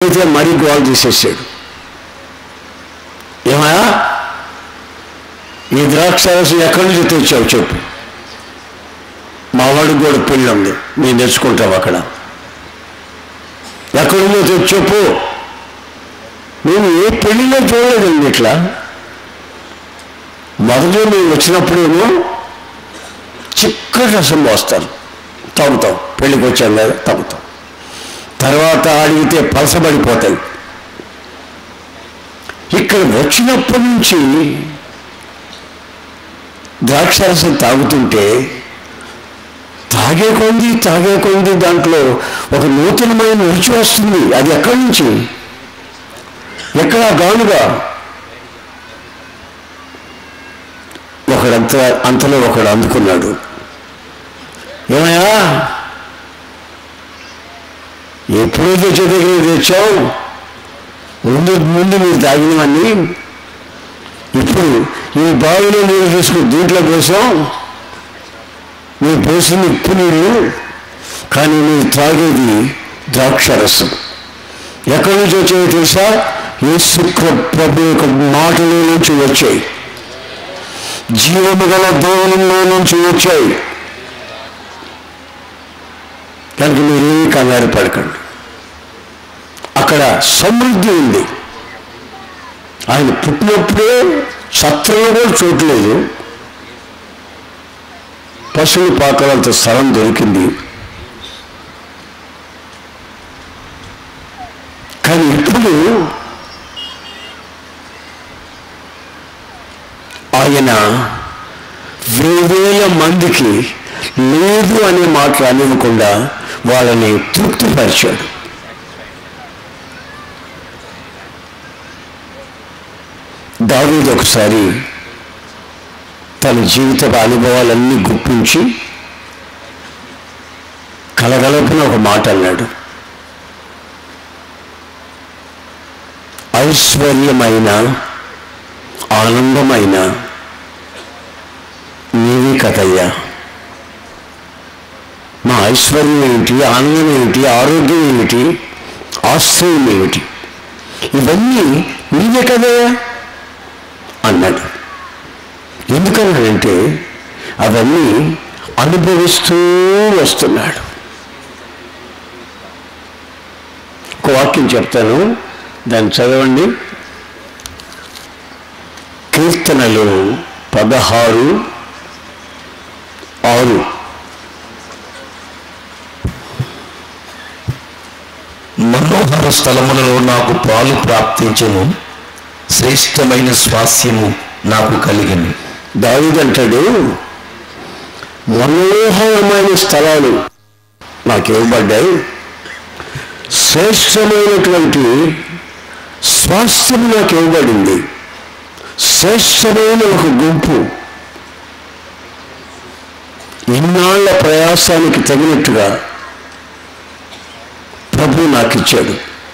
అడిగితే మరీ గోల్ తీసేసాడు ఏమయ్యా ఈ ద్రాక్షారసం ఎక్కడి నుంచి తెచ్చావు చెప్పు మా వాడికి కూడా పెళ్ళి ఉంది నేను తెచ్చుకుంటావు అక్కడ ఎక్కడి నుంచో తెచ్చి చెప్పు నేను ఏ పెళ్లిలో చూడలేదండి ఇట్లా మొదటి మేము వచ్చినప్పుడేమో చిక్కటి రసం పోస్తారు తాగుతాం పెళ్ళికి వచ్చాం కదా తాగుతాం తర్వాత అడిగితే పలసబడిపోతాయి ఇక్కడ వచ్చినప్పటి నుంచి ద్రాక్షారసం తాగుతుంటే తాగే కొంది తాగే కొంది దాంట్లో ఒక నూతనమైన రుచి వస్తుంది అది ఎక్కడి నుంచి ఎక్కడ గానుగా ఒకడంత అంతలో ఒకడు అందుకున్నాడు ఏమయ్యా ఎప్పుడో తెచ్చే దగ్గర తెచ్చావు ముందు ముందు మీరు తాగినవన్నీ ఇప్పుడు ఈ బావిలో నీరు తీసుకుని దీంట్లో పోసాం మీరు పోసిన ఉప్పు నీరు కానీ మీరు త్రాగేది ద్రాక్షరసం ఎక్కడి నుంచి వచ్చాయో తెలుసా యేసు ప్రభు యొక్క మాటలో నుంచి వచ్చాయి జీవము గల దేవునిలో నుంచి వచ్చాయి కనుక మీరేమీ కంగారు పడకండి అక్కడ సమృద్ధి ఉంది ఆయన పుట్టినప్పుడే సత్రంలో కూడా చోట్లేదు పశువులు పాకలంత స్థలం దొరికింది కానీ ఇప్పుడు ఆయన వేవేల మందికి లేదు అనే మాట అనివ్వకుండా వాళ్ళని తృప్తిపరిచాడు దావీదు ఒకసారి తన జీవిత అనుభవాలన్నీ గుప్పించి కలగలపిన ఒక మాట అన్నాడు ఐశ్వర్యమైన ఆనందమైన నీవి కథయ్యా మా ఐశ్వర్యం ఏమిటి ఆనందం ఏమిటి ఆరోగ్యం ఏమిటి ఆశ్రయం ఏమిటి ఇవన్నీ నీవే కదయ్యా అన్నాడు ఎందుకన్నాడంటే అవన్నీ అనుభవిస్తూ వస్తున్నాడు ఒక వాక్యం చెప్తాను దాన్ని చదవండి కీర్తనలు పదహారు ఆరు మనోహర స్థలములలో నాకు పాలు ప్రాప్తించను శ్రేష్టమైన స్వాస్యము నాకు కలిగింది దావిదంటాడు మనోహరమైన స్థలాలు నాకు ఇవ్వబడ్డాయి శ్రేష్టమైనటువంటి స్వాస్థ్యం నాకు ఇవ్వబడింది శ్రేష్టమైన ఒక గుంపు ఇన్నాళ్ల ప్రయాసానికి తగినట్టుగా ప్రభు నాకు ఇచ్చాడు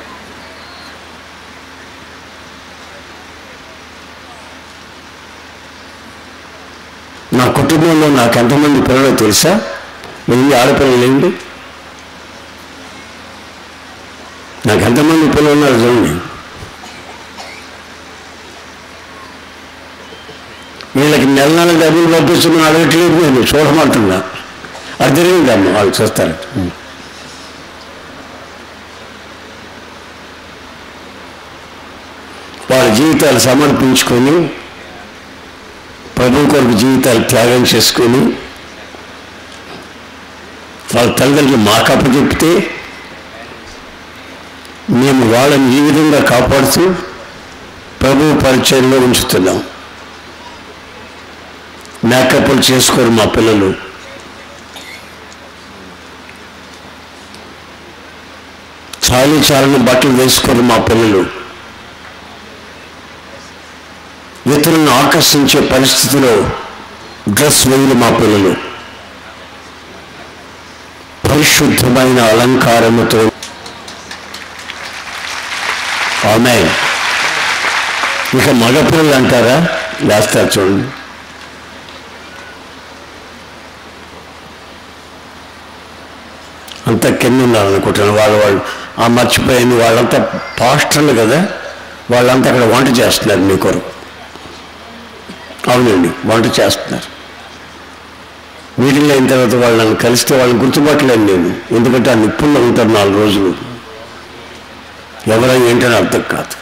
నా కుటుంబంలో నాకు ఎంతమంది పిల్లలు తెలుసా ఎనిమిది ఆడపిల్లలు ఏంటి నాకు ఎంతమంది పిల్లలు ఉన్నారు చూడండి వీళ్ళకి నెల నెల డబ్బులు పంపిస్తున్న అడగట్లేదు నేను చూడమంటున్నా అది జరిగిందమ్మా వాళ్ళు చూస్తారు వాళ్ళ జీవితాలు సమర్పించుకొని ప్రభు కొరకు జీవితాలు త్యాగం చేసుకొని వాళ్ళ తల్లిదండ్రులు మాకు అప్పచెప్తే మేము వాళ్ళని ఈ విధంగా కాపాడుతూ ప్రభు పరిచయంలో ఉంచుతున్నాం మేకప్లు చేసుకోరు మా పిల్లలు చాలి చాలని బట్టలు వేసుకోరు మా పిల్లలు ఇతరులను ఆకర్షించే పరిస్థితిలో డ్రెస్ వేయరు మా పిల్లలు పరిశుద్ధమైన అలంకారముతో ఆమె ఇక మగపిల్లలు అంటారా వేస్తారు చూడండి అంతా కింద ఉన్నారు అనుకుంటున్నాను వాళ్ళు వాళ్ళు ఆ మర్చిపోయింది వాళ్ళంతా పాస్టర్లు కదా వాళ్ళంతా అక్కడ వంట చేస్తున్నారు మీ కొరకు అవునండి వంట చేస్తున్నారు మీటింగ్ అయిన తర్వాత వాళ్ళు నన్ను కలిస్తే వాళ్ళని గుర్తుపట్టలేను నేను ఎందుకంటే ఆ నిప్పుల్లో ఉంటారు నాలుగు రోజులు ఎవరైనా ఏంటని అర్థం కాదు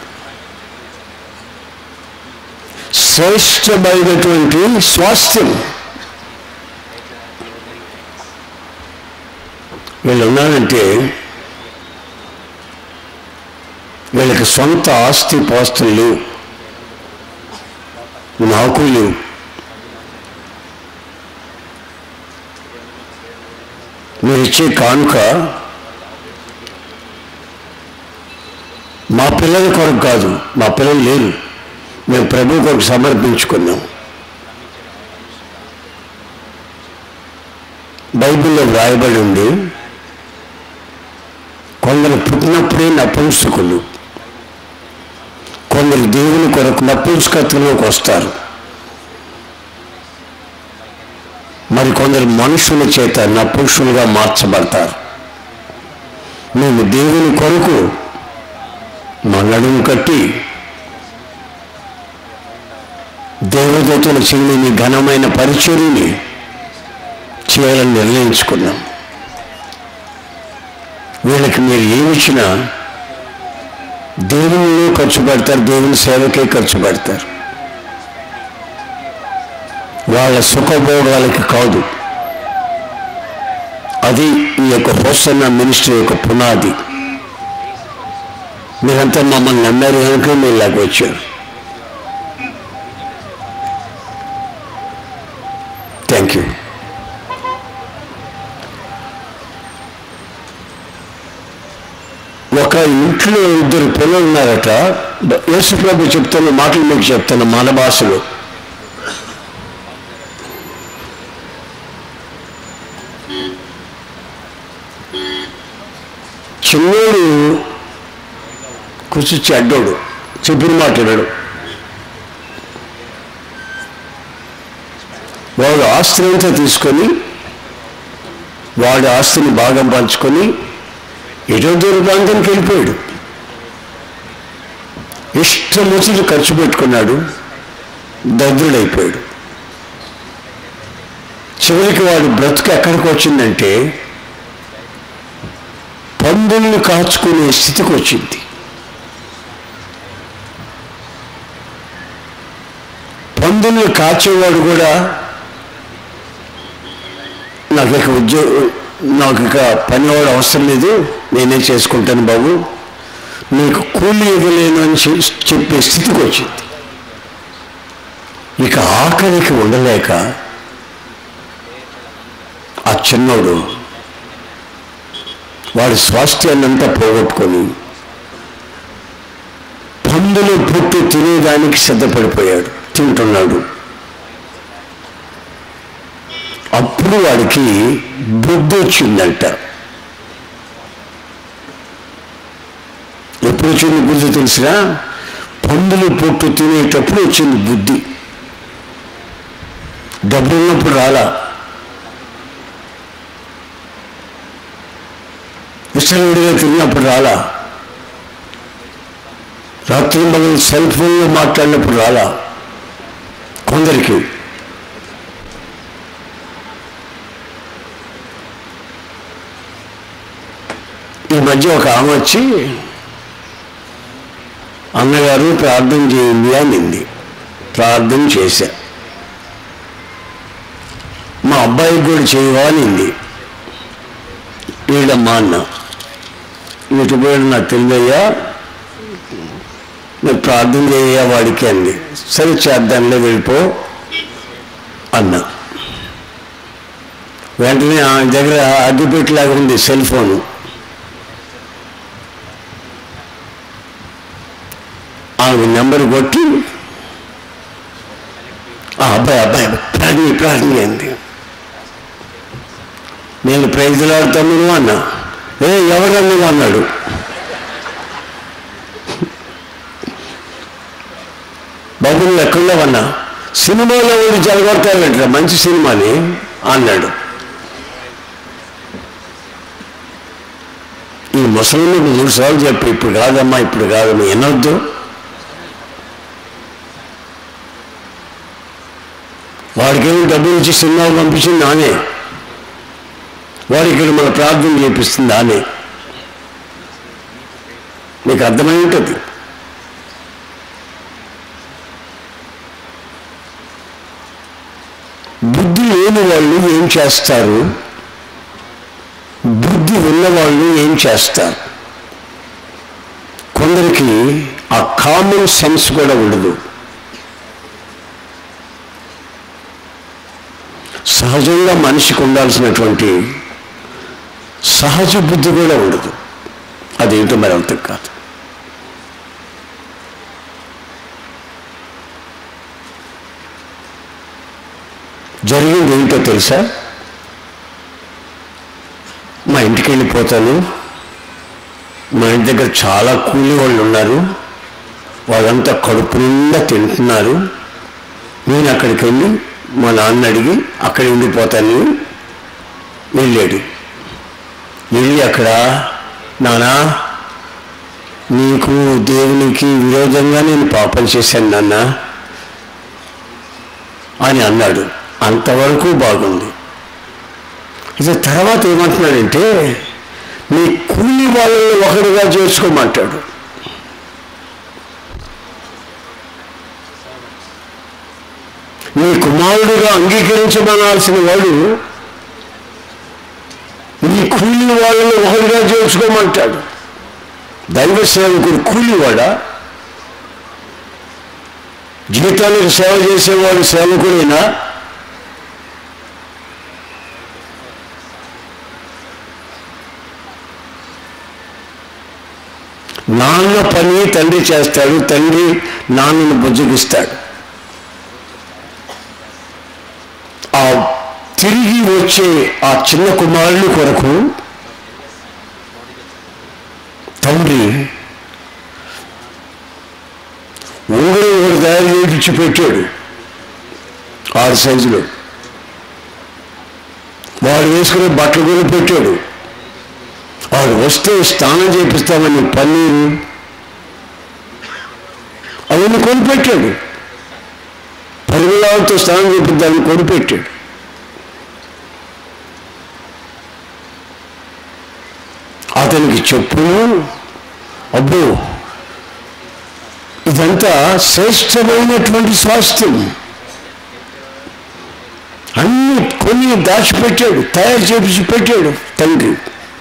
శ్రేష్టమైనటువంటి స్వాస్థ్యం వీళ్ళు ఉన్నారంటే వీళ్ళకి సొంత ఆస్తి పాస్తులు లేవు నాకు లేవు మీరు ఇచ్చే కానుక మా పిల్లల కొరకు కాదు మా పిల్లలు లేరు మేము ప్రభు కొరకు సమర్పించుకున్నాం బైబిల్లో వ్రాయబడి ఉంది కొందరు పుట్టినప్పుడే నపుంసకులు కొందరు దేవుని కొరకు నపుంసకత్వంలోకి వస్తారు మరి కొందరు మనుషుల చేత నపుంసులుగా మార్చబడతారు మేము దేవుని కొరకు మా నడుము కట్టి దేవదూతల చెల్లిని ఘనమైన పరిచర్యని చేయాలని నిర్ణయించుకున్నాం వీళ్ళకి మీరు ఏమిచ్చినా దేవునిలో ఖర్చు పెడతారు దేవుని సేవకే ఖర్చు పెడతారు వాళ్ళ సుఖభోగాలకి కాదు అది ఈ యొక్క హోసన్న మినిస్ట్రీ యొక్క పునాది మీరంతా మమ్మల్ని నమ్మారు కనుక మీరు ఇలాగ వచ్చారు థ్యాంక్ యూ ఒక ఇంట్లో ఇద్దరు పిల్లలు ఉన్నారట యేసుప్రభు చెప్తున్న మాటలు మీకు చెప్తాను మన భాషలో చిన్నోడు కూర్చొచ్చి చెడ్డోడు చెప్పిన మాట్లాడాడు వాడు ఆస్తిని అంతా తీసుకొని వాడి ఆస్తిని భాగం పంచుకొని ఎటో దూర ప్రాంతానికి వెళ్ళిపోయాడు ఇష్టం వచ్చిన ఖర్చు పెట్టుకున్నాడు దరిద్రుడైపోయాడు చివరికి వాడి బ్రతుకు ఎక్కడికి వచ్చిందంటే పందుల్ని కాచుకునే స్థితికి వచ్చింది పందుల్ని కాచేవాడు కూడా నాకు ఇక ఉద్యోగం నాకు ఇక పనివాడు అవసరం లేదు నేనే చేసుకుంటాను బాబు నీకు కూలి ఇవ్వలేను అని చె- చెప్పే స్థితికి వచ్చింది ఇక ఆఖరికి ఉండలేక ఆ చిన్నోడు వాడి స్వాస్థ్యాన్ని అంతా పోగొట్టుకొని పందులు పుట్టి తినేదానికి సిద్ధపడిపోయాడు తింటున్నాడు అప్పుడు వాడికి బుద్ధి వచ్చిందంట ఎప్పుడు వచ్చింది బుద్ధి తెలిసినా పందులు పొట్టు తినేటప్పుడు వచ్చింది బుద్ధి డబ్బు ఉన్నప్పుడు రాలా విసరవిడిగా తిన్నప్పుడు రాలా రాత్రి మగలు సెల్ ఫోన్లో మాట్లాడినప్పుడు రాలా కొందరికి ఈ మధ్య ఒక ఆమె వచ్చి అన్నగారు ప్రార్థన చేయండి అనింది ప్రార్థన చేశా మా అబ్బాయికి కూడా చేయవా అనింది వీళ్ళమ్మా అన్న ఇటు పోయాడు నాకు తెలియదయ్యా నేను ప్రార్థన చేయ వాడికి అంది సరే చేద్దాంలే వెళ్ళిపో అన్న వెంటనే ఆమె దగ్గర అగ్గిపెట్టలాగా ఉంది సెల్ ఫోను ఆమె నెంబర్ కొట్టి ఆ అబ్బాయి అబ్బాయి ప్రార్థన ప్రార్థన అంది నేను ప్రైజులాడుతాను అన్నా ఏ ఎవరన్నా అన్నాడు బాబులు ఎక్కడో అన్నా సినిమాలో ఉండి జరగొడతారంట మంచి సినిమాని అన్నాడు ఈ ముసలికి మూడు సార్లు చెప్పి ఇప్పుడు కాదమ్మా ఇప్పుడు కాదమ్మా వినొద్దు వాడికేమో డబ్బులు ఇచ్చి సినిమాలు పంపించింది నానే వాడికి ఇక్కడ మన ప్రార్థన చేపిస్తుంది నానే నీకు అర్థమై ఉంటుంది బుద్ధి లేని వాళ్ళు ఏం చేస్తారు బుద్ధి ఉన్నవాళ్ళు ఏం చేస్తారు కొందరికి ఆ కామన్ సెన్స్ కూడా ఉండదు సహజంగా మనిషికి ఉండాల్సినటువంటి సహజ బుద్ధి కూడా ఉండదు అదేంటో మరి అంత కాదు జరిగింది ఏంటో తెలుసా మా ఇంటికి వెళ్ళిపోతాను మా ఇంటి దగ్గర చాలా కూలి వాళ్ళు ఉన్నారు వాళ్ళంతా కడుపు నిండా తింటున్నారు నేను అక్కడికి వెళ్ళి మా నాన్న అడిగి అక్కడ ఉండిపోతాను వెళ్ళాడు వెళ్ళి అక్కడ నానా నీకు దేవునికి విరోధంగా నేను పాపం చేశాను నాన్న అని అన్నాడు అంతవరకు బాగుంది ఇది తర్వాత ఏమంటున్నాడంటే నీ కూలి వాళ్ళని ఒకటిగా చేసుకోమంటాడు నీ కుమారుడుగా అంగీకరించమనాల్సిన వాడు నీ కూలి వాళ్ళని ఒకటిగా చేసుకోమంటాడు దైవ సేవకుడు కూలివాడా జీవితానికి సేవ చేసేవాడు సేవకుడైనా నాన్న పని తండ్రి చేస్తాడు తండ్రి నాన్నను బుజ్జగిస్తాడు ఆ తిరిగి వచ్చే ఆ చిన్న కుమారుని కొరకు తండ్రి ఉంగరం ఒకటి తయారు చేయించి పెట్టాడు ఆరు సైజులో వాడు వేసుకునే బట్టలు కూడా పెట్టాడు వాడు వస్తే స్నానం చేపిస్తామని పన్నీరు అవన్నీ కొనిపెట్టాడు పరిమళాలతో స్నానం చేపిద్దామని కొనిపెట్టాడు అతనికి చెప్పును అబ్బో ఇదంతా శ్రేష్టమైనటువంటి స్వాస్థ్యం అన్ని కొన్ని దాచిపెట్టాడు తయారు చేపించి పెట్టాడు తండ్రి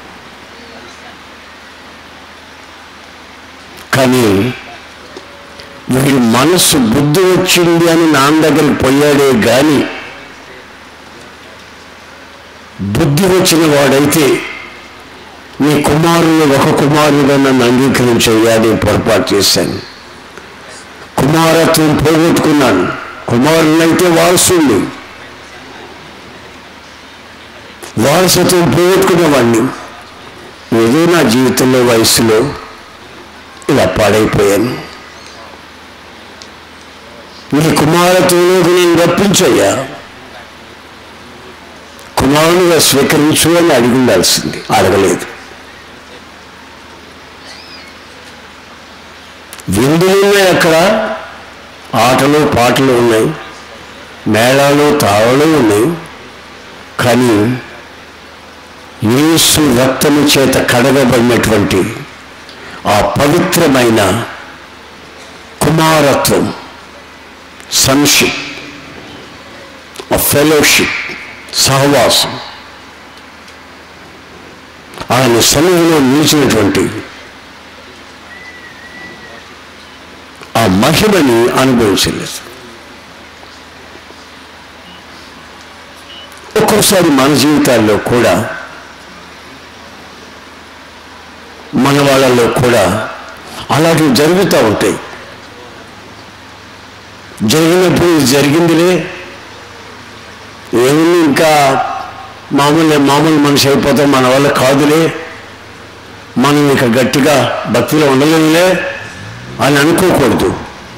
కానీ వీడి మనస్సు బుద్ధి వచ్చింది అని నాన్న దగ్గరికి పోయాడే గాని బుద్ధి వచ్చిన వాడైతే నీ కుమారుని ఒక కుమారుగా నన్ను అంగీకరించేయాలి పొరపాటు చేశాను కుమారత్వం పోగొట్టుకున్నాను కుమారునైతే వారసుంది వారసత్వం పోగొట్టుకునేవాడిని ఏదో నా జీవితంలో వయసులో ఇలా పాడైపోయాను నీ కుమారత్వంలోకి నేను రప్పించయ్యా కుమారునిగా స్వీకరించు అని అడిగి ఉండాల్సింది అడగలేదు విందులు ఉన్నాయి అక్కడ ఆటలు పాటలు ఉన్నాయి మేళాలు తాళాలు ఉన్నాయి కానీ యేసు రక్తము చేత కడగబడినటువంటి ఆ పవిత్రమైన కుమారత్వం సన్షిప్ ఆ ఫెలోషిప్ సహవాసం ఆయన సన్నిధిలో నిలిచినటువంటి ఆ మహిమని అనుభవించలేదు ఒక్కోసారి మన జీవితాల్లో కూడా మన వాళ్ళలో కూడా అలాంటివి జరుగుతూ ఉంటాయి జరిగినప్పుడు ఇది జరిగిందిలే ఏముంది ఇంకా మామూలు మామూలు మనిషి అయిపోతాం మన వల్ల కాదులే మనం ఇక గట్టిగా భక్తిలో ఉండలేములే అని అనుకోకూడదు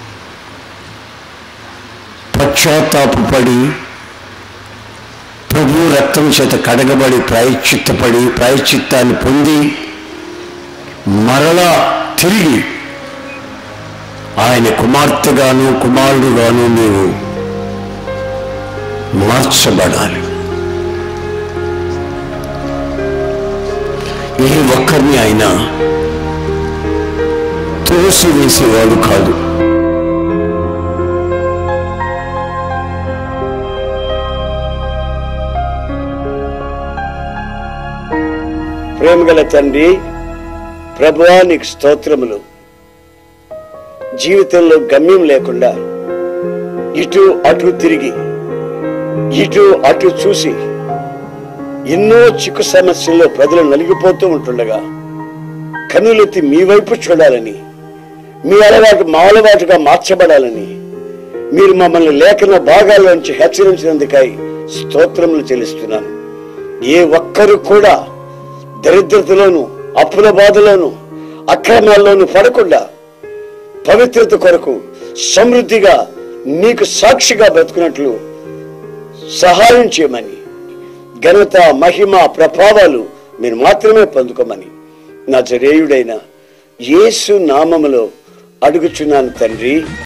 పశ్చాత్తాపడి ప్రభు రక్తం చేత కడగబడి ప్రాయశ్చిత్తపడి ప్రాయశ్చిత్తాన్ని పొంది మరలా తిరిగి ఆయన కుమార్తెగాను కుమారుడుగాను నీవు మార్చబడాలి ఏ ఒక్కరిని ఆయన తోసివేసేవాడు కాదు ప్రేమగల తండ్రి ప్రభువా నీకు స్తోత్రములు జీవితంలో గమ్యం లేకుండా ఇటు అటు తిరిగి ఇటు అటు చూసి ఎన్నో చిక్కు సమస్యల్లో ప్రజలు నలిగిపోతూ ఉంటుండగా కన్నులెత్తి మీ వైపు చూడాలని మీ అలవాటు మా అలవాటుగా మార్చబడాలని మీరు మమ్మల్ని లేఖన భాగాల్లోంచి హెచ్చరించినందుకై స్తోత్రములు చెల్లిస్తున్నాను ఏ ఒక్కరు కూడా దరిద్రతలోను అప్పుల బాధలోను అక్రమాల్లోను పడకుండా పవిత్రత కొరకు సమృద్ధిగా నీకు సాక్షిగా బ్రతుకున్నట్లు సహాయం చేయమని ఘనత మహిమ ప్రభావాలు మీరు మాత్రమే పొందుకోమని నా జరేయుడైన యేసు నామములో అడుగుచున్నాను తండ్రి